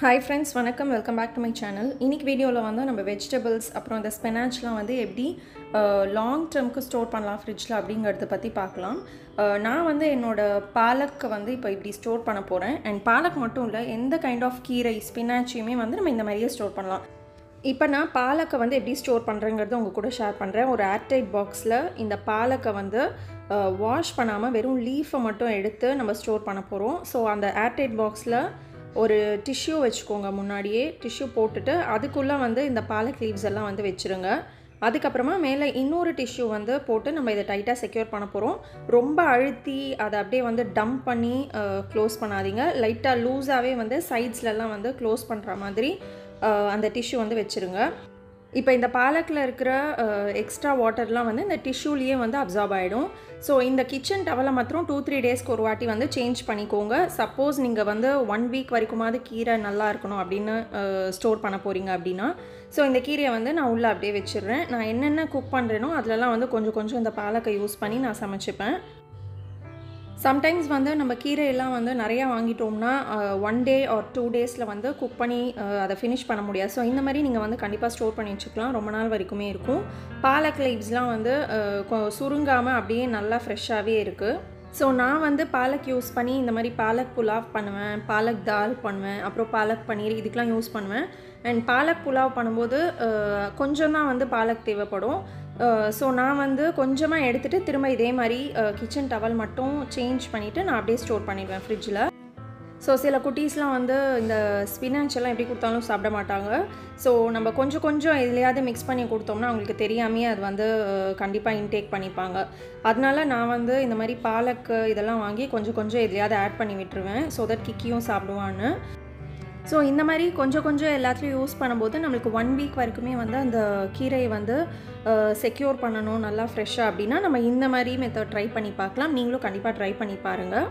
hi friends வணக்கம் welcome back to my channel இன்னைக்கு வீடியோவில் வந்து நம்ம வெஜிடபிள்ஸ் அப்புறம் இந்த ஸ்பெனாச்லாம் வந்து எப்படி லாங் டேர்முக்கு ஸ்டோர் பண்ணலாம் ஃப்ரிட்ஜில் அப்படிங்கிறத பற்றி பார்க்கலாம் அஹ், நான் வந்து என்னோட பாலக்கை வந்து இப்போ இப்படி ஸ்டோர் பண்ண போகிறேன் அண்ட் பாலக் மட்டும் இல்லை எந்த கைண்ட் ஆஃப் கீரை ஸ்பினாச்சியுமே வந்து நம்ம இந்த மாதிரியே ஸ்டோர் பண்ணலாம் இப்போ நான் பாலக்கை வந்து எப்படி ஸ்டோர் பண்ணுறேங்கிறத உங்கள் கூட ஷேர் பண்ணுறேன் ஒரு ஏர்டைட் பாக்ஸில் இந்த பாலக்கை வந்து வாஷ் பண்ணாமல் வெறும் லீஃபை மட்டும் எடுத்து நம்ம ஸ்டோர் பண்ண போகிறோம் ஸோ அந்த ஏர்டைட் பாக்ஸில் ஒரு டிஷ்யூ வச்சுக்கோங்க முன்னாடியே டிஷ்யூ போட்டுட்டு அதுக்குள்ளே வந்து இந்த பாலக் லீவ்ஸ் எல்லாம் வந்து வச்சுருங்க அதுக்கப்புறமா மேலே இன்னொரு டிஷ்யூ வந்து போட்டு நம்ம இதை டைட்டாக செக்யூர் பண்ண போகிறோம் ரொம்ப அழுத்தி அதை அப்படியே வந்து டம்ப் பண்ணி க்ளோஸ் பண்ணாதீங்க லைட்டாக லூஸாகவே வந்து சைட்ஸ்லலாம் வந்து க்ளோஸ் பண்ணுற மாதிரி அஹ், அந்த டிஷ்யூ வந்து வச்சுருங்க இப்போ இந்த பாலக்கில் இருக்கிற எக்ஸ்ட்ரா வாட்டர்லாம் வந்து இந்த டிஷ்யூலேயே வந்து அப்சார்ப் ஆகிடும் ஸோ இந்த கிச்சன் டவலை மாத்திரம் டூ த்ரீ டேஸ்க்கு ஒரு வாட்டி வந்து சேஞ்ச் பண்ணிக்கோங்க சப்போஸ் நீங்கள் வந்து ஒன் வீக் வரைக்குமாவது கீரை நல்லா இருக்கணும் அப்படின்னு ஸ்டோர் பண்ண போகிறீங்க அப்படின்னா ஸோ இந்த கீரையை வந்து நான் உள்ளே அப்படியே வச்சிடுறேன் நான் என்னென்ன குக் பண்ணுறேனோ அதிலலாம் வந்து கொஞ்சம் கொஞ்சம் இந்த பாலக்கை யூஸ் பண்ணி நான் சமைச்சிப்பேன் சம்டைம்ஸ் வந்து நம்ம கீரையெல்லாம் வந்து நிறையா வாங்கிட்டோம்னா ஒன் டே ஆர் டூ டேஸில் வந்து குக் பண்ணி அஹ், அதை ஃபினிஷ் பண்ண முடியாது ஸோ இந்த மாதிரி நீங்கள் வந்து கண்டிப்பாக ஸ்டோர் பண்ணி வச்சுக்கலாம் ரொம்ப நாள் வரைக்குமே இருக்கும் பாலக் லீவ்ஸ்லாம் வந்து அஹ், கொ- சுருங்காமல் அப்படியே நல்லா ஃப்ரெஷ்ஷாகவே இருக்குது ஸோ நான் வந்து பாலக் யூஸ் பண்ணி இந்த மாதிரி பாலக் புலாவ் பண்ணுவேன் பாலக் தால் பண்ணுவேன் அப்புறம் பாலக் பன்னீர் இதுக்கெலாம் யூஸ் பண்ணுவேன் அண்ட் பாலக் புலாவ் பண்ணும்போது அஹ், கொஞ்சம் தான் வந்து பாலக் தேவைப்படும் ஸோ நான் வந்து கொஞ்சமாக எடுத்துகிட்டு திரும்ப இதே மாதிரி கிச்சன் டவல் மட்டும் சேஞ்ச் பண்ணிவிட்டு நான் அப்படியே ஸ்டோர் பண்ணிடுவேன் ஃப்ரிட்ஜில் ஸோ சில குட்டீஸ்லாம் வந்து இந்த ஸ்பினாச் எல்லாம் எப்படி கொடுத்தாலும் சாப்பிட மாட்டாங்க ஸோ நம்ம கொஞ்சம் கொஞ்சம் எதுலையாவது மிக்ஸ் பண்ணி கொடுத்தோம்னா அவங்களுக்கு தெரியாமையே அது வந்து கண்டிப்பாக இன்டேக் பண்ணிப்பாங்க அதனால நான் வந்து இந்த மாதிரி பாலக்கு இதெல்லாம் வாங்கி கொஞ்சம் கொஞ்சம் எதுலையாவது ஆட் பண்ணி விட்டுருவேன் ஸோ தட் கிக்கியும் சாப்பிடுவான்னு ஸோ இந்த மாதிரி கொஞ்சம் கொஞ்சம் எல்லாத்துலேயும் யூஸ் பண்ணும்போது நம்மளுக்கு ஒன் வீக் வரைக்குமே வந்து அந்த கீரையை வந்து செக்யூர் பண்ணணும் நல்லா ஃப்ரெஷ்ஷாக அப்படின்னா நம்ம இந்த மாதிரி மெத்தட் ட்ரை பண்ணி பார்க்கலாம் நீங்களும் கண்டிப்பாக ட்ரை பண்ணி பாருங்கள்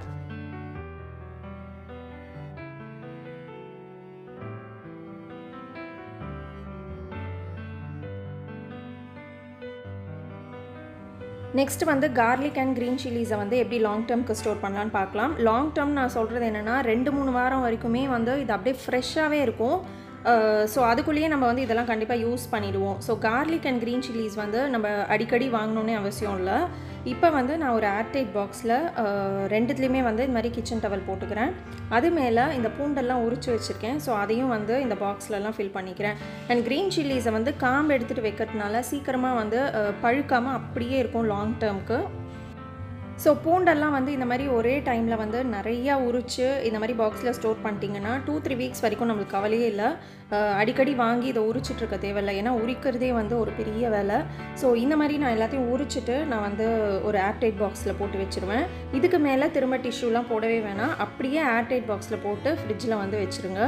நெக்ஸ்ட் வந்து கார்லிக் அண்ட் க்ரீன் சில்லிஸை வந்து எப்படி லாங் டேர்ம்க்கு ஸ்டோர் பண்ணலான்னு பார்க்கலாம் லாங் டேர்ம் நான் சொல்கிறது என்னென்னா ரெண்டு மூணு வாரம் வரைக்குமே வந்து இது அப்படியே ஃப்ரெஷ்ஷாகவே இருக்கும் ஸோ அதுக்குள்ளேயே நம்ம வந்து இதெல்லாம் கண்டிப்பாக யூஸ் பண்ணிடுவோம் so garlic and green chillies வந்து நம்ம அடிக்கடி வாங்கணுன்னே அவசியம் இல்லை இப்போ வந்து நான் ஒரு ஏர்டைட் பாக்ஸில் ரெண்டுத்துலேயுமே வந்து இந்த மாதிரி கிச்சன் டவல் போட்டுக்கிறேன் அது மேலே இந்த பூண்டெல்லாம் உரிச்சு வச்சுருக்கேன் ஸோ அதையும் வந்து இந்த பாக்ஸ்லலாம் ஃபில் பண்ணிக்கிறேன் அண்ட் க்ரீன் சில்லிஸை வந்து காம்பு எடுத்துகிட்டு வைக்கிறதுனால சீக்கிரமாக வந்து பழுக்காமல் அப்படியே இருக்கும் லாங் டேர்முக்கு ஸோ பூண்டெல்லாம் வந்து இந்த மாதிரி ஒரே டைமில் வந்து நிறையா உரிச்சு இந்த மாதிரி பாக்ஸில் ஸ்டோர் பண்ணிட்டீங்கன்னா டூ த்ரீ வீக்ஸ் வரைக்கும் நம்மளுக்கு கவலையே இல்லை அஹ் அடிக்கடி வாங்கி இதை உரிச்சிட்டு இருக்க தேவையில்லை ஏன்னா உரிக்கிறதே வந்து ஒரு பெரிய வேலை ஸோ இந்த மாதிரி நான் எல்லாத்தையும் உரிச்சிட்டு நான் வந்து ஒரு ஏர்டைட் பாக்ஸில் போட்டு வச்சுருவேன் இதுக்கு மேலே திரும்ப டிஷ்யூலாம் போடவே வேணாம் அப்படியே ஏர்டைட் பாக்ஸில் போட்டு ஃப்ரிட்ஜில் வந்து வச்சுருங்க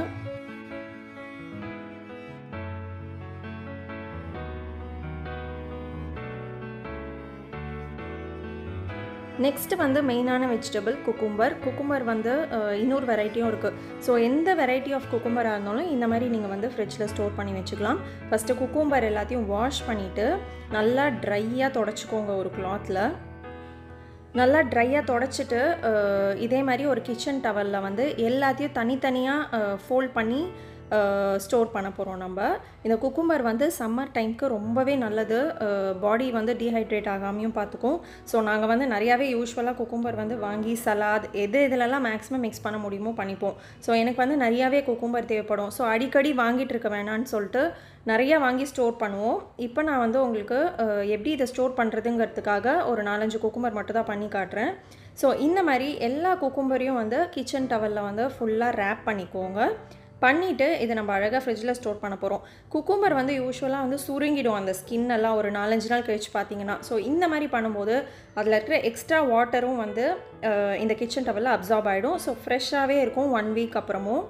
நெக்ஸ்ட் வந்து மெயினான வெஜிடபிள் குக்கும்பர் குக்கும்பர் வந்து அஹ், இன்னொரு வெரைட்டியும் இருக்குது ஸோ எந்த வெரைட்டி ஆஃப் குக்கும்பராக இருந்தாலும் இந்த மாதிரி நீங்கள் வந்து ஃப்ரிட்ஜில் ஸ்டோர் பண்ணி வச்சுக்கலாம் ஃபஸ்ட்டு குக்கும்பர் எல்லாத்தையும் வாஷ் பண்ணிவிட்டு நல்லா ட்ரையாக தொடச்சிக்கோங்க ஒரு கிளாத்தில் நல்லா ட்ரையாக தொடச்சிட்டு அஹ், இதே மாதிரி ஒரு கிச்சன் டவலில் வந்து எல்லாத்தையும் தனித்தனியாக ஃபோல்ட் பண்ணி ஸ்டோர் பண்ண போகிறோம் நம்ம இந்த குக்கும்பர் வந்து சம்மர் டைம்க்கு ரொம்பவே நல்லது பாடி வந்து டீஹைட்ரேட் ஆகாமையும் பார்த்துக்கும் ஸோ நாங்கள் வந்து நிறையாவே யூஸ்வலாக குக்கும்பர் வந்து வாங்கி சலாத் எது இதிலெல்லாம் மேக்ஸிமம் மிக்ஸ் பண்ண முடியுமோ பண்ணிப்போம் ஸோ எனக்கு வந்து நிறையாவே குக்கும்பர் தேவைப்படும் ஸோ அடிக்கடி வாங்கிட்டு இருக்க வேணான்னு சொல்லிட்டு நிறையா வாங்கி ஸ்டோர் பண்ணுவோம் இப்போ நான் வந்து உங்களுக்கு அஹ், எப்படி இதை ஸ்டோர் பண்ணுறதுங்கிறதுக்காக ஒரு நாலஞ்சு குக்கும்பர் மட்டும் தான் பண்ணி காட்டுறேன் ஸோ இந்த மாதிரி எல்லா குக்கும்பரையும் வந்து கிச்சன் டவலில் வந்து ஃபுல்லாக ரேப் பண்ணிக்கோங்க பண்ணிவிட்டு இதை நம்ம அழகாக ஃப்ரிட்ஜில் ஸ்டோர் பண்ண போகிறோம் குக்கும்பர் வந்து யூஸ்வலாக வந்து சுருங்கிடும் அந்த ஸ்கின் எல்லாம் ஒரு நாலஞ்சு நாள் கழிச்சு பார்த்தீங்கன்னா ஸோ இந்த மாதிரி பண்ணும்போது அதில் இருக்கிற எக்ஸ்ட்ரா வாட்டரும் வந்து அஹ், இந்த கிச்சன் டவலில் அப்சார்ப் ஆகிடும் ஸோ ஃப்ரெஷ்ஷாகவே இருக்கும் ஒன் வீக் அப்புறமும்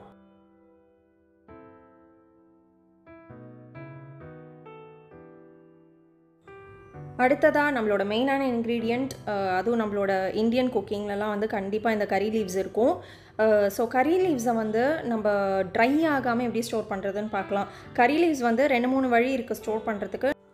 அடுத்ததாக நம்மளோட மெயினான இன்க்ரீடியண்ட் அதுவும் நம்மளோட இந்தியன் குக்கிங்லலாம் வந்து கண்டிப்பாக இந்த கறி லீவ்ஸ் இருக்கும் ஸோ கறி லீவ்ஸை வந்து நம்ம ட்ரை ஆகாமல் எப்படி ஸ்டோர் பண்ணுறதுன்னு பார்க்கலாம் கறி லீவ்ஸ் வந்து ரெண்டு மூணு வழி இருக்குது ஸ்டோர் பண்ணுறதுக்கு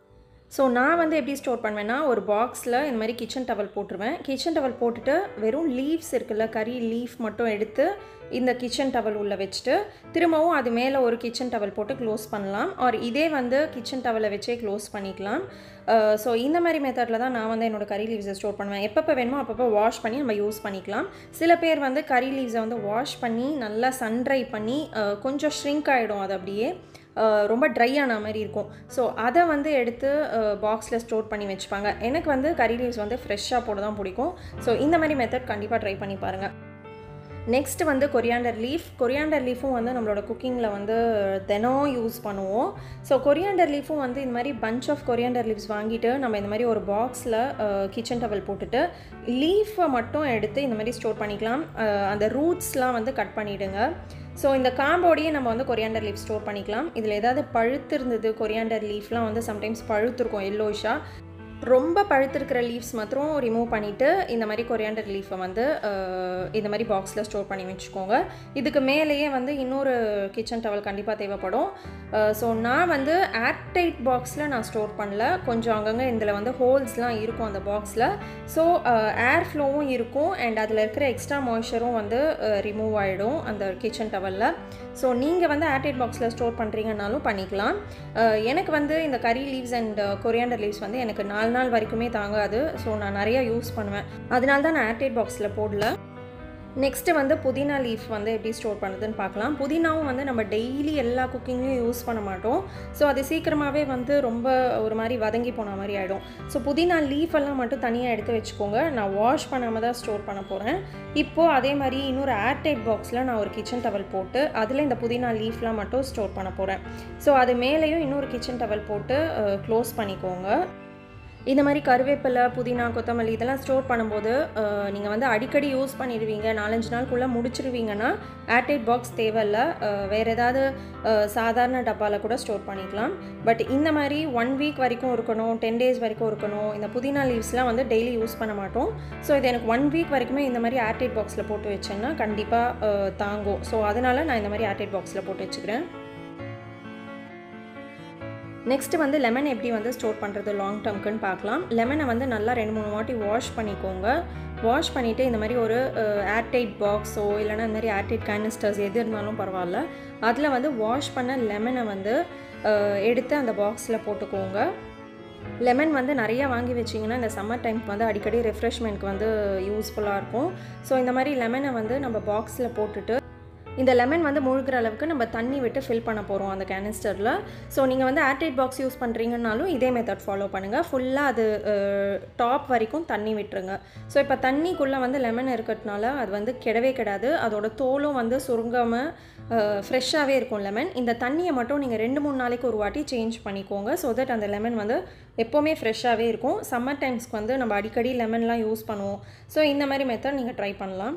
ஸோ நான் வந்து எப்படி ஸ்டோர் பண்ணுவேன்னா ஒரு பாக்ஸில் இந்த மாதிரி கிச்சன் டவல் போட்டுருவேன் கிச்சன் டவல் போட்டுட்டு வெறும் லீவ்ஸ் இருக்குல்ல கறி லீஃப் மட்டும் எடுத்து இந்த கிச்சன் டவல் உள்ளே வச்சுட்டு திரும்பவும் அது மேலே ஒரு கிச்சன் டவல் போட்டு க்ளோஸ் பண்ணலாம் ஆர் இதே வந்து கிச்சன் டவலை வச்சே க்ளோஸ் பண்ணிக்கலாம் ஸோ இந்த மாதிரி மெத்தடில் தான் நான் வந்து என்னோடய கறி லீவ்ஸை ஸ்டோர் பண்ணுவேன் எப்பப்போ வேணுமோ அப்பப்போ வாஷ் பண்ணி நம்ம யூஸ் பண்ணிக்கலாம் சில பேர் வந்து கறி லீவ்ஸை வந்து வாஷ் பண்ணி நல்லா சன்ட்ரை பண்ணி அஹ், கொஞ்சம் ஷ்ரிங்க் ஆகிடும் அது அப்படியே அஹ், ரொம்ப ட்ரை ஆன மாதிரி இருக்கும் ஸோ அதை வந்து எடுத்து பாக்ஸில் ஸ்டோர் பண்ணி வச்சுப்பாங்க எனக்கு வந்து கறி லீவ்ஸ் வந்து ஃப்ரெஷ்ஷாக போட தான் பிடிக்கும் ஸோ இந்த மாதிரி மெத்தட் கண்டிப்பாக ட்ரை பண்ணி பாருங்கள் நெக்ஸ்ட் வந்து கொரியாண்டர் லீஃப் கொரியாண்டர் லீஃபும் வந்து நம்மளோட குக்கிங்கில் வந்து தினம் யூஸ் பண்ணுவோம் ஸோ கொரியாண்டர் லீஃபும் வந்து இந்த மாதிரி பஞ்ச் ஆஃப் கொரியாண்டர் லீவ்ஸ் வாங்கிட்டு நம்ம இந்த மாதிரி ஒரு பாக்ஸில் கிச்சன் டவல் போட்டுட்டு லீஃபை மட்டும் எடுத்து இந்த மாதிரி ஸ்டோர் பண்ணிக்கலாம் அஹ், அந்த ரூட்ஸ்லாம் வந்து கட் பண்ணிவிடுங்க ஸோ இந்த காம்போடையே நம்ம வந்து கொரியாண்டர் லீஃப் ஸ்டோர் பண்ணிக்கலாம் இதில் ஏதாவது பழுத்து இருந்தது கொரியாண்டர் லீஃப்லாம் வந்து சம்டைம்ஸ் பழுத்திருக்கும் எல்லோஷாக ரொம்ப பழுத்திருக்கிற லீவ்ஸ் மாத்திரம் ரிமூவ் பண்ணிவிட்டு இந்த மாதிரி கொரியாண்டர் லீஃபை வந்து அஹ், இந்த மாதிரி பாக்ஸில் ஸ்டோர் பண்ணி வச்சுக்கோங்க இதுக்கு மேலேயே வந்து இன்னொரு கிச்சன் டவல் கண்டிப்பாக தேவைப்படும் ஸோ நான் வந்து ஏர்டைட் பாக்ஸில் நான் ஸ்டோர் பண்ணல கொஞ்சம் அங்கங்கே இதில் வந்து ஹோல்ஸ்லாம் இருக்கும் அந்த பாக்ஸில் ஸோ ஏர் ஃப்ளோவும் இருக்கும் அண்ட் அதில் இருக்கிற எக்ஸ்ட்ரா மாய்ச்சரும் வந்து ரிமூவ் ஆகிடும் அந்த கிச்சன் டவலில் ஸோ நீங்கள் வந்து ஏர்டைட் பாக்ஸில் ஸ்டோர் பண்ணுறீங்கனாலும் பண்ணிக்கலாம் அஹ், எனக்கு வந்து இந்த கறி லீவ்ஸ் அண்ட் கொரியாண்டர் லீவ்ஸ் வந்து எனக்கு நாலு நாள் வரைக்குமே தாங்காது ஸோ நான் நிறையா யூஸ் பண்ணுவேன் அதனால தான் நான் ஏர்டைட் பாக்ஸில் போடல நெக்ஸ்ட்டு வந்து புதினா லீஃப் வந்து எப்படி ஸ்டோர் பண்ணுறதுன்னு பார்க்கலாம் புதினாவும் வந்து நம்ம டெய்லி எல்லா குக்கிங்லையும் யூஸ் பண்ண மாட்டோம் ஸோ அது சீக்கிரமாகவே வந்து ரொம்ப ஒரு மாதிரி வதங்கி போன மாதிரி ஆகிடும் ஸோ புதினா லீஃப் எல்லாம் மட்டும் தனியாக எடுத்து வச்சுக்கோங்க நான் வாஷ் பண்ணாமல் தான் ஸ்டோர் பண்ண போகிறேன் இப்போது அதே மாதிரி இன்னொரு ஏர்டைட் பாக்ஸில் நான் ஒரு கிச்சன் டவல் போட்டு அதில் இந்த புதினா லீஃப்லாம் மட்டும் ஸ்டோர் பண்ண போகிறேன் ஸோ அது மேலேயும் இன்னொரு கிச்சன் டவல் போட்டு க்ளோஸ் பண்ணிக்கோங்க இந்த மாதிரி கருவேப்பிலை புதினா கொத்தமல்லி இதெல்லாம் ஸ்டோர் பண்ணும்போது நீங்கள் வந்து அடிக்கடி யூஸ் பண்ணிடுவீங்க நாலஞ்சு நாளுக்குள்ளே முடிச்சிருவீங்கன்னா ஏர்டைட் பாக்ஸ் தேவையில்ல அஹ், வேறு ஏதாவது அஹ், சாதாரண டப்பாவில் கூட ஸ்டோர் பண்ணிக்கலாம் பட் இந்த மாதிரி ஒன் வீக் வரைக்கும் இருக்கணும் டென் டேஸ் வரைக்கும் இருக்கணும் இந்த புதினா லீவ்ஸ்லாம் வந்து டெய்லி யூஸ் பண்ண மாட்டோம் ஸோ இது எனக்கு ஒன் வீக் வரைக்குமே இந்த மாதிரி ஏர்டைட் பாக்ஸில் போட்டு வச்சேன்னா கண்டிப்பாக தாங்கும் ஸோ அதனால் நான் இந்த மாதிரி ஏர்டைட் பாக்ஸில் போட்டு வச்சுக்கிறேன் நெக்ஸ்ட் வந்து லெமன் எப்படி வந்து ஸ்டோர் பண்ணுறது லாங் டேர்ம்க்குன்னு பார்க்கலாம் லெமனை வந்து நல்லா ரெண்டு மூணு வாட்டி வாஷ் பண்ணிக்கோங்க வாஷ் பண்ணிவிட்டு இந்த மாதிரி ஒரு ஏர்டைட் பாக்ஸோ இல்லைனா இந்த மாதிரி ஏர்டைட் கேனிஸ்டர்ஸ் எது இருந்தாலும் பரவாயில்ல அதில் வந்து வாஷ் பண்ண லெமனை வந்து அஹ், எடுத்து அந்த பாக்ஸில் போட்டுக்கோங்க லெமன் வந்து நிறையா வாங்கி வச்சிங்கன்னா இந்த சம்மர் டைம்க்கு வந்து அடிக்கடி ரெஃப்ரெஷ்மெண்ட்க்கு வந்து யூஸ்ஃபுல்லாக இருக்கும் ஸோ இந்த மாதிரி லெமனை வந்து நம்ம பாக்ஸில் போட்டுட்டு இந்த லெமன் வந்து முழுகிற அளவுக்கு நம்ம தண்ணி விட்டு ஃபில் பண்ண போகிறோம் அந்த கேனிஸ்டரில் ஸோ நீங்கள் வந்து ஏர்டைட் பாக்ஸ் யூஸ் பண்ணுறீங்கனாலும் இதே மெத்தட் ஃபாலோ பண்ணுங்கள் ஃபுல்லாக அது டாப் வரைக்கும் தண்ணி விட்டுருங்க ஸோ இப்போ தண்ணிக்குள்ளே வந்து லெமன் இருக்கிறதுனால அது வந்து கெடவே கெடாது அதோட தோலும் வந்து சுருங்காமல் ஃப்ரெஷ்ஷாகவே இருக்கும் லெமன் இந்த தண்ணியை மட்டும் நீங்கள் ரெண்டு மூணு நாளைக்கு ஒரு வாட்டி சேஞ்ச் பண்ணிக்கோங்க ஸோ தட் அந்த லெமன் வந்து எப்போவுமே ஃப்ரெஷ்ஷாகவே இருக்கும் சம்மர் டைம்ஸ்க்கு வந்து நம்ம அடிக்கடி லெமன்லாம் யூஸ் பண்ணுவோம் ஸோ இந்த மாதிரி மெத்தட் நீங்கள் ட்ரை பண்ணலாம்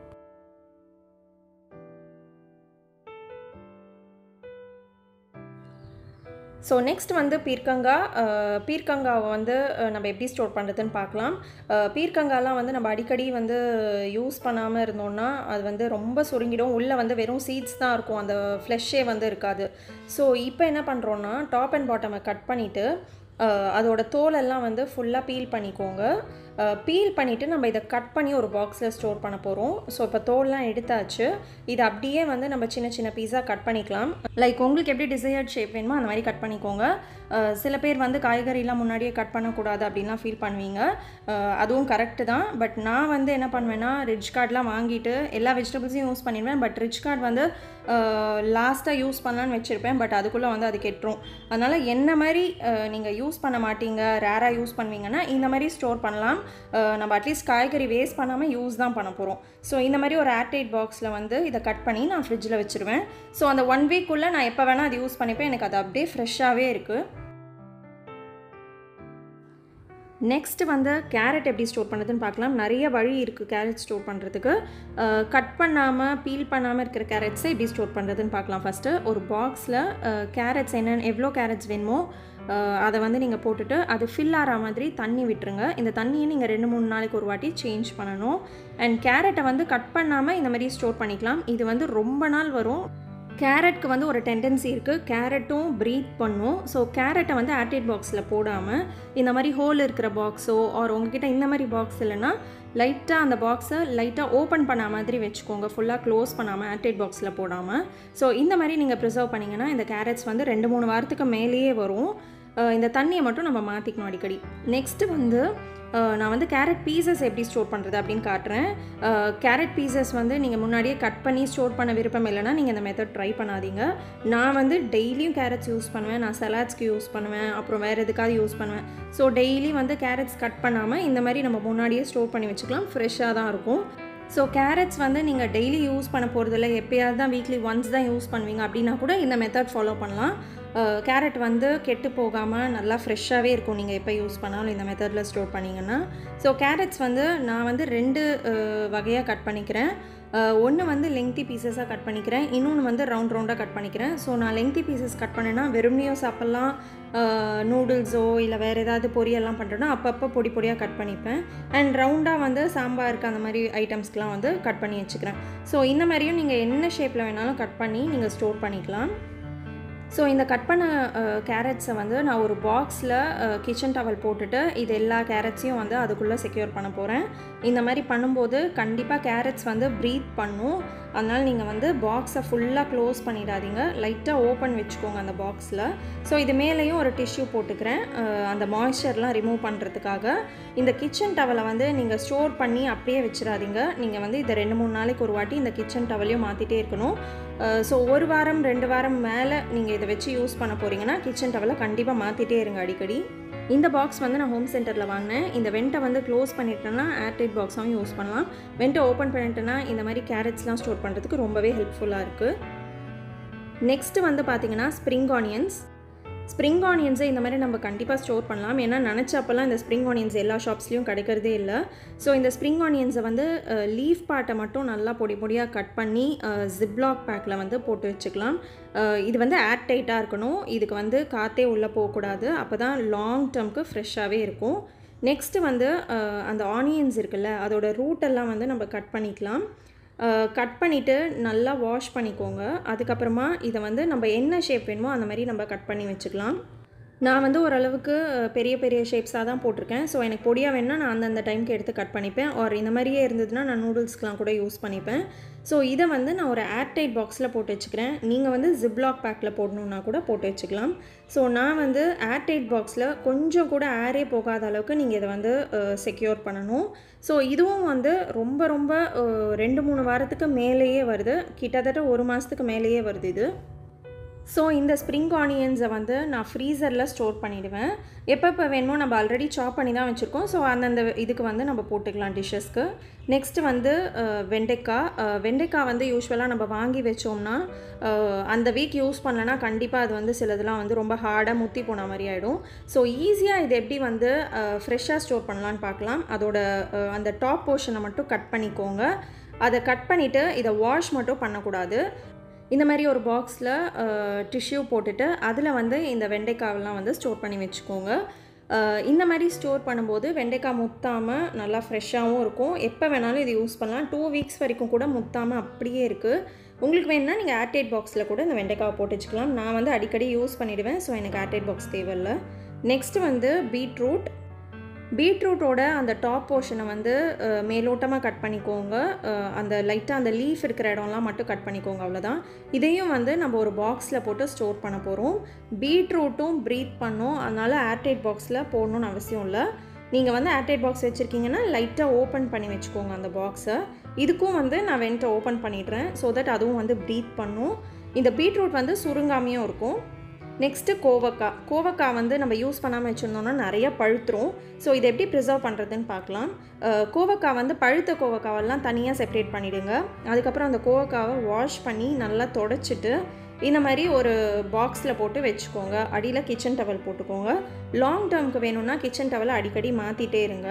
ஸோ நெக்ஸ்ட் வந்து பீர்க்கங்காய் அஹ், பீர்க்கங்காவை வந்து அஹ், நம்ம எப்படி ஸ்டோர் பண்ணுறதுன்னு பார்க்கலாம் அஹ், பீர்க்கங்காய்லாம் வந்து நம்ம அடிக்கடி வந்து யூஸ் பண்ணாமல் இருந்தோம்னா அது வந்து ரொம்ப சுருங்கிடும் உள்ளே வந்து வெறும் சீட்ஸ் தான் இருக்கும் அந்த ஃப்ளெஷ்ஷே வந்து இருக்காது ஸோ இப்போ என்ன பண்ணுறோன்னா டாப் அண்ட் பாட்டமை கட் பண்ணிவிட்டு அதோட தோலெல்லாம் வந்து ஃபுல்லாக பீல் பண்ணிக்கோங்க பீல் பண்ணிவிட்டு நம்ம இதை கட் பண்ணி ஒரு பாக்ஸில் ஸ்டோர் பண்ண போகிறோம் ஸோ இப்போ தோல்லாம் எடுத்தாச்சு இது அப்படியே வந்து நம்ம சின்ன சின்ன பீஸாக கட் பண்ணிக்கலாம் லைக் உங்களுக்கு எப்படி டிசையர்ட் ஷேப் வேணுமோ அந்த மாதிரி கட் பண்ணிக்கோங்க அஹ், சில பேர் வந்து காய்கறிலாம் முன்னாடியே கட் பண்ணக்கூடாது அப்படின்லாம் ஃபீல் பண்ணுவீங்க அஹ், அதுவும் கரெக்டு தான் பட் நான் வந்து என்ன பண்ணுவேன்னா ரிச் கார்ட்லாம் வாங்கிட்டு எல்லா வெஜிடபிள்ஸையும் யூஸ் பண்ணிடுவேன் பட் ரிச் கார்டு வந்து லாஸ்ட்டாக யூஸ் பண்ணலான்னு வச்சுருப்பேன் பட் அதுக்குள்ளே வந்து அது கெட்டுரும் அதனால் என்ன மாதிரி நீங்கள் யூஸ் பண்ண மாட்டீங்க ரேராக யூஸ் பண்ணுவீங்கன்னா இந்த மாதிரி ஸ்டோர் பண்ணலாம் அஹ், நம்ம அட்லீஸ்ட் காய்கறி வேஸ்ட் பண்ணாமல் யூஸ் தான் பண்ண போகிறோம் ஸோ இந்த மாதிரி ஒரு ஏர்டைட் பாக்ஸில் வந்து இதை கட் பண்ணி நான் ஃப்ரிட்ஜில் வச்சுருவேன் ஸோ அந்த ஒன் வீக்குள்ளே நான் எப்போ வேணால் அது யூஸ் பண்ணிப்பேன் எனக்கு அது அப்படியே ஃப்ரெஷ்ஷாகவே இருக்குது நெக்ஸ்ட் வந்து கேரட் எப்படி ஸ்டோர் பண்ணுறதுன்னு பார்க்கலாம் நிறைய வழி இருக்குது கேரட் ஸ்டோர் பண்ணுறதுக்கு கட் பண்ணாமல் பீல் பண்ணாமல் இருக்கிற கேரட்ஸை எப்படி ஸ்டோர் பண்ணுறதுன்னு பார்க்கலாம் ஃபஸ்ட்டு ஒரு பாக்ஸில் கேரட்ஸ் என்னென்ன எவ்வளோ கேரட்ஸ் வேணுமோ அஹ், அதை வந்து நீங்கள் போட்டுட்டு அது ஃபில் ஆகிற மாதிரி தண்ணி விட்டுருங்க இந்த தண்ணியை நீங்கள் ரெண்டு மூணு நாளைக்கு ஒரு வாட்டி சேஞ்ச் பண்ணணும் அண்ட் கேரட்டை வந்து கட் பண்ணாமல் இந்த மாதிரி ஸ்டோர் பண்ணிக்கலாம் இது வந்து ரொம்ப நாள் வரும் கேரட்க்கு வந்து ஒரு டெண்டன்சி இருக்குது கேரட்டும் ப்ரீத் பண்ணும் ஸோ கேரட்டை வந்து ஆர்டேட் பாக்ஸில் போடாமல் இந்த மாதிரி ஹோல் இருக்கிற பாக்ஸோ ஆர் உங்ககிட்ட இந்த மாதிரி பாக்ஸ் இல்லைன்னா லைட்டாக அந்த பாக்ஸை லைட்டாக ஓப்பன் பண்ண மாதிரி வச்சுக்கோங்க ஃபுல்லாக க்ளோஸ் பண்ணாமல் ஆர்டேட் பாக்ஸில் போடாமல் ஸோ இந்த மாதிரி நீங்கள் ப்ரிசர்வ் பண்ணிங்கன்னா இந்த கேரட்ஸ் வந்து ரெண்டு மூணு வாரத்துக்கு மேலேயே வரும் அஹ் இந்த தண்ணியை மட்டும் நம்ம மாற்றிக்கணும் அடிக்கடி நெக்ஸ்ட்டு வந்து அஹ் நான் வந்து கேரட் பீசஸ் எப்படி ஸ்டோர் பண்ணுறது அப்படின்னு காட்டுறேன் கேரட் பீசஸ் வந்து நீங்கள் முன்னாடியே கட் பண்ணி ஸ்டோர் பண்ண விருப்பம் இல்லைன்னா நீங்கள் இந்த மெத்தட் ட்ரை பண்ணாதீங்க நான் வந்து டெய்லியும் கேரட்ஸ் யூஸ் பண்ணுவேன் நான் சலாட்ஸ்க்கு யூஸ் பண்ணுவேன் அப்புறம் வேறு எதுக்காவது யூஸ் பண்ணுவேன் ஸோ டெய்லி வந்து கேரட்ஸ் கட் பண்ணாமல் இந்த மாதிரி நம்ம முன்னாடியே ஸ்டோர் பண்ணி வச்சுக்கலாம் ஃப்ரெஷ்ஷாக தான் இருக்கும் ஸோ கேரட்ஸ் வந்து நீங்கள் டெய்லி யூஸ் பண்ண போகிறதில்ல எப்பயாவது தான் வீக்லி ஒன்ஸ் தான் யூஸ் பண்ணுவீங்க அப்படின்னா கூட இந்த மெத்தட் ஃபாலோ பண்ணலாம் கேரட் வந்து கெட்டு போகாமல் நல்லா ஃப்ரெஷ்ஷாகவே இருக்கும் நீங்கள் எப்போ யூஸ் பண்ணாலும் இந்த மெத்தடில் ஸ்டோர் பண்ணிங்கன்னா ஸோ கேரட்ஸ் வந்து நான் வந்து ரெண்டு வகையாக கட் பண்ணிக்கிறேன் ஒன்று வந்து லெங்க்தி பீசஸாக கட் பண்ணிக்கிறேன் இன்னொன்று வந்து ரவுண்ட் ரவுண்டாக கட் பண்ணிக்கிறேன் ஸோ நான் லெங்க்தி பீசஸ் கட் பண்ணேன்னா வெறுமனையும் சாப்பிட்லாம் நூடுல்ஸோ இல்லை வேறு ஏதாவது பொரியெல்லாம் பண்ணுறேன்னா அப்பப்போ பொடி பொடியாக கட் பண்ணிப்பேன் அண்ட் ரவுண்டாக வந்து சாம்பாருக்கு அந்த மாதிரி ஐட்டம்ஸ்க்கெலாம் வந்து கட் பண்ணி வச்சுக்கிறேன் ஸோ இந்த மாதிரியும் நீங்கள் என்ன ஷேப்பில் வேணாலும் கட் பண்ணி நீங்கள் ஸ்டோர் பண்ணிக்கலாம் ஸோ இந்த கட் பண்ண கேரட்ஸை வந்து நான் ஒரு பாக்ஸில் கிச்சன் டவல் போட்டுட்டு இது எல்லா கேரட்ஸையும் வந்து அதுக்குள்ளே செக்யூர் பண்ண போகிறேன் இந்த மாதிரி பண்ணும்போது கண்டிப்பாக கேரட்ஸ் வந்து ப்ரீத் பண்ணும் அதனால் நீங்கள் வந்து பாக்ஸை ஃபுல்லாக க்ளோஸ் பண்ணிடாதீங்க லைட்டாக ஓப்பன் வச்சுக்கோங்க அந்த பாக்ஸில் ஸோ இது மேலேயும் ஒரு டிஷ்யூ போட்டுக்கிறேன் அஹ் அந்த மாய்ஸ்சர்லாம் ரிமூவ் பண்ணுறதுக்காக இந்த கிச்சன் டவலை வந்து நீங்கள் ஸ்டோர் பண்ணி அப்படியே வச்சிடாதீங்க நீங்கள் வந்து இதை ரெண்டு மூணு நாளைக்கு ஒரு வாட்டி இந்த கிச்சன் டவலையும் மாற்றிட்டே இருக்கணும் ஸோ ஒரு வாரம் ரெண்டு வாரம் மேலே நீங்கள் இதை வச்சு யூஸ் பண்ண போகிறீங்கன்னா கிச்சன் டவலை கண்டிப்பாக மாற்றிட்டே இருங்க அடிக்கடி இந்த பாக்ஸ் வந்து நான் ஹோம் சென்டரில் வாங்கினேன் இந்த வெண்ட்டை வந்து க்ளோஸ் பண்ணிட்டேன்னா ஏர்டைட் பாக்ஸாகவும் யூஸ் பண்ணலாம் வெண்ட்டை ஓப்பன் பண்ணிட்டேன்னா இந்த மாதிரி கேரட்ஸ்லாம் ஸ்டோர் பண்ணுறதுக்கு ரொம்பவே ஹெல்ப்ஃபுல்லாக இருக்குது நெக்ஸ்ட்டு வந்து பார்த்தீங்கன்னா ஸ்ப்ரிங் ஆனியன்ஸ் ஸ்ப்ரிங் ஆனியன்ஸை இந்த மாதிரி நம்ம கண்டிப்பாக ஸ்டோர் பண்ணலாம் ஏன்னா நினச்சப்பெல்லாம் இந்த ஸ்ப்ரிங் ஆனியன்ஸ் எல்லா ஷாப்ஸ்லேயும் கிடைக்கிறதே இல்லை ஸோ இந்த ஸ்ப்ரிங் ஆனியன்ஸை வந்து லீஃப் பார்ட்டை மட்டும் நல்லா பொடி பொடியாக கட் பண்ணி ஜிப்லாக் பேக்கில் வந்து போட்டு வச்சுக்கலாம் அஹ் இது வந்து ஏர் டைட்டாக இருக்கணும் இதுக்கு வந்து காற்றே உள்ளே போகக்கூடாது அப்போ தான் லாங் டேர்ம்க்கு ஃப்ரெஷ்ஷாகவே இருக்கும் நெக்ஸ்ட்டு வந்து அஹ் அந்த ஆனியன்ஸ் இருக்குல்ல அதோட ரூட்டெல்லாம் வந்து நம்ம கட் பண்ணிக்கலாம் கட் பண்ணிவிட்டு நல்லா வாஷ் பண்ணிக்கோங்க அதுக்கப்புறமா இதை வந்து நம்ம என்ன ஷேப் வேணுமோ அந்த மாதிரி நம்ம கட் பண்ணி வச்சுக்கலாம் நான் வந்து ஓரளவுக்கு அஹ், பெரிய பெரிய ஷேப்ஸாக தான் போட்டிருக்கேன் ஸோ எனக்கு பொடியாக வேணும்னா நான் அந்தந்த டைம்க்கு எடுத்து கட் பண்ணிப்பேன் ஆர் இந்த மாதிரியே இருந்ததுன்னா நான் நூடுல்ஸ்க்கெலாம் கூட யூஸ் பண்ணிப்பேன் ஸோ இதை வந்து நான் ஒரு ஏர்டைட் பாக்ஸில் போட்டு வச்சுக்கிறேன் நீங்கள் வந்து ஜிப்லாக் பேக்கில் போடணுன்னா கூட போட்டு வச்சுக்கலாம் ஸோ நான் வந்து ஏர்டைட் பாக்ஸில் கொஞ்சம் கூட ஏரே போகாத அளவுக்கு நீங்கள் இதை வந்து செக்யூர் பண்ணணும் ஸோ இதுவும் வந்து ரொம்ப ரொம்ப அஹ், ரெண்டு மூணு வாரத்துக்கு மேலேயே வருது கிட்டத்தட்ட ஒரு மாதத்துக்கு மேலேயே வருது இது ஸோ இந்த ஸ்ப்ரிங் ஆனியன்ஸை வந்து நான் ஃப்ரீசரில் ஸ்டோர் பண்ணிவிடுவேன் எப்பப்போ வேணுமோ நம்ம ஆல்ரெடி சாப் பண்ணி தான் வச்சுருக்கோம் ஸோ அந்தந்த இதுக்கு வந்து நம்ம போட்டுக்கலாம் டிஷ்ஷஸ்க்கு நெக்ஸ்ட்டு வந்து அஹ், வெண்டைக்காய் அஹ், வெண்டைக்காய் வந்து யூஸ்வலாக நம்ம வாங்கி வச்சோம்னா அஹ், அந்த வீக் யூஸ் பண்ணலனா கண்டிப்பாக அது வந்து சிலதெல்லாம் வந்து ரொம்ப ஹார்டாக முத்தி போன மாதிரி ஆகிடும் ஸோ ஈஸியாக இது எப்படி வந்து ஃப்ரெஷ்ஷாக ஸ்டோர் பண்ணலான்னு பார்க்கலாம் அதோட அஹ், அந்த டாப் போர்ஷனை மட்டும் கட் பண்ணிக்கோங்க அதை கட் பண்ணிவிட்டு இதை வாஷ் மட்டும் பண்ணக்கூடாது இந்த மாதிரி ஒரு பாக்ஸில் டிஷ்யூ போட்டுட்டு அதில் வந்து இந்த வெண்டைக்காவெல்லாம் வந்து ஸ்டோர் பண்ணி வச்சுக்கோங்க அஹ், இந்த மாதிரி ஸ்டோர் பண்ணும்போது வெண்டைக்காய் முத்தாமல் நல்லா ஃப்ரெஷ்ஷாகவும் இருக்கும் எப்போ வேணாலும் இது யூஸ் பண்ணலாம் டூ வீக்ஸ் வரைக்கும் கூட முத்தாமல் அப்படியே இருக்குது உங்களுக்கு வேணும்னா நீங்கள் ஏர்டைட் பாக்ஸில் கூட இந்த வெண்டைக்காவை போட்டு வச்சுக்கலாம் நான் வந்து அடிக்கடி யூஸ் பண்ணிவிடுவேன் ஸோ எனக்கு ஏர்டைட் பாக்ஸ் தேவையில்லை நெக்ஸ்ட்டு வந்து பீட்ரூட் பீட்ரூட்டோட அந்த டாப் போர்ஷனை வந்து அஹ், மேலோட்டமாக கட் பண்ணிக்கோங்க அஹ், அந்த லைட்டாக அந்த லீஃப் இருக்கிற இடம்லாம் மட்டும் கட் பண்ணிக்கோங்க அவ்வளோதான் இதையும் வந்து நம்ம ஒரு பாக்ஸில் போட்டு ஸ்டோர் பண்ண போகிறோம் பீட்ரூட்டும் ப்ரீத் பண்ணும் அதனால் ஏர்டைட் பாக்ஸில் போடணும்னு அவசியம் இல்லை நீங்கள் வந்து ஏர்டைட் பாக்ஸ் வச்சுருக்கீங்கன்னா லைட்டாக ஓப்பன் பண்ணி வச்சுக்கோங்க அந்த பாக்ஸை இதுக்கும் வந்து நான் வெண்ட்டை ஓப்பன் பண்ணிடுறேன் ஸோ தட் அதுவும் வந்து ப்ரீத் பண்ணும் இந்த பீட்ரூட் வந்து சுருங்காமையும் இருக்கும் நெக்ஸ்ட்டு கோவக்காய் கோவக்காய் வந்து நம்ம யூஸ் பண்ணாமல் வச்சுருந்தோம்னா நிறைய பழுத்துரும் ஸோ இதை எப்படி ப்ரிசர்வ் பண்ணுறதுன்னு பார்க்கலாம் அஹ், கோவக்காய் வந்து பழுத்த கோவக்காவெல்லாம் தனியாக செப்பரேட் பண்ணிவிடுங்க அதுக்கப்புறம் அந்த கோவக்காவை வாஷ் பண்ணி நல்லா தொடச்சிட்டு இந்த மாதிரி ஒரு பாக்ஸில் போட்டு வச்சுக்கோங்க அடியில் கிச்சன் டவல் போட்டுக்கோங்க லாங் டேர்முக்கு வேணும்னா கிச்சன் டவலை அடிக்கடி மாற்றிட்டே இருங்க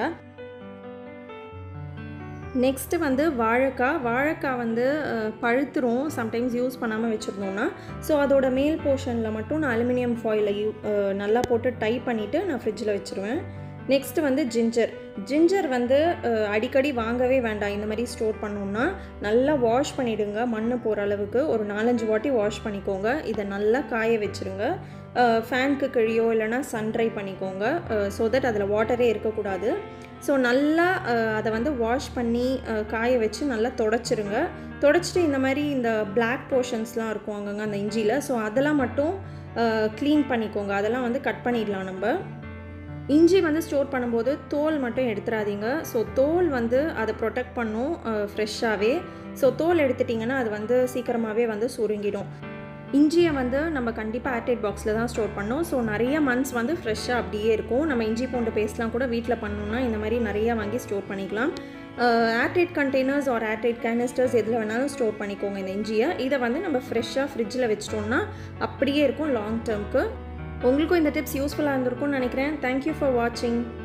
நெக்ஸ்ட்டு வந்து வாழைக்காய் வாழைக்காய் வந்து அஹ், பழுத்துரும் சம்டைம்ஸ் யூஸ் பண்ணாமல் வச்சுருந்தோம்னா ஸோ அதோட மேல் போர்ஷனில் மட்டும் நான் அலுமினியம் ஃபாயிலை யூ அஹ், நல்லா போட்டு டை பண்ணிவிட்டு நான் ஃப்ரிட்ஜில் வச்சுருவேன் நெக்ஸ்ட் வந்து ஜிஞ்சர் ஜிஞ்சர் வந்து அஹ், அடிக்கடி வாங்கவே வேண்டாம் இந்த மாதிரி ஸ்டோர் பண்ணோம்னா நல்லா வாஷ் பண்ணிவிடுங்க மண் போகிற அளவுக்கு ஒரு நாலஞ்சு வாட்டி வாஷ் பண்ணிக்கோங்க இதை நல்லா காய வச்சுருங்க ஃபேனுக்கு கீழேயோ இல்லைனா சன்ட்ரை பண்ணிக்கோங்க ஸோ தட் அதில் வாட்டரே இருக்கக்கூடாது ஸோ நல்லா அஹ், அதை வந்து வாஷ் பண்ணி அஹ், காய வச்சு நல்லா தொடச்சிருங்க தொடச்சிட்டு இந்த மாதிரி இந்த பிளாக் போர்ஷன்ஸ்லாம் இருக்கும் அங்கங்கே அந்த இஞ்சியில் ஸோ அதெல்லாம் மட்டும் க்ளீன் பண்ணிக்கோங்க அதெல்லாம் வந்து கட் பண்ணிடலாம் நம்ம இஞ்சி வந்து ஸ்டோர் பண்ணும்போது தோல் மட்டும் எடுத்துடாதீங்க ஸோ தோல் வந்து அதை ப்ரொடெக்ட் பண்ணும் ஃப்ரெஷ்ஷாகவே ஸோ தோல் எடுத்துட்டிங்கன்னா அது வந்து சீக்கிரமாகவே வந்து சுருங்கிடும் இஞ்சியை வந்து நம்ம கண்டிப்பாக ஏர்டைட் பாக்ஸில் தான் ஸ்டோர் பண்ணோம் ஸோ நிறைய மந்த்ஸ் வந்து ஃப்ரெஷ்ஷாக அப்படியே இருக்கும் நம்ம இஞ்சி பூண்டு பேஸ்ட்லாம் கூட வீட்டில் பண்ணோம்னா இந்த மாதிரி நிறையா வாங்கி ஸ்டோர் பண்ணிக்கலாம் airtight containers or airtight canisters எதில் வேணாலும் ஸ்டோர் பண்ணிக்கோங்க இந்த இஞ்சியை இதை வந்து நம்ம ஃப்ரெஷ்ஷாக ஃப்ரிட்ஜில் வச்சிட்டோம்னா அப்படியே இருக்கும் லாங் டேர்ம்க்கு உங்களுக்கும் இந்த டிப்ஸ் யூஸ்ஃபுல்லாக இருந்திருக்கும்னு நினைக்கிறேன் தேங்க்யூ ஃபார் வாட்சிங்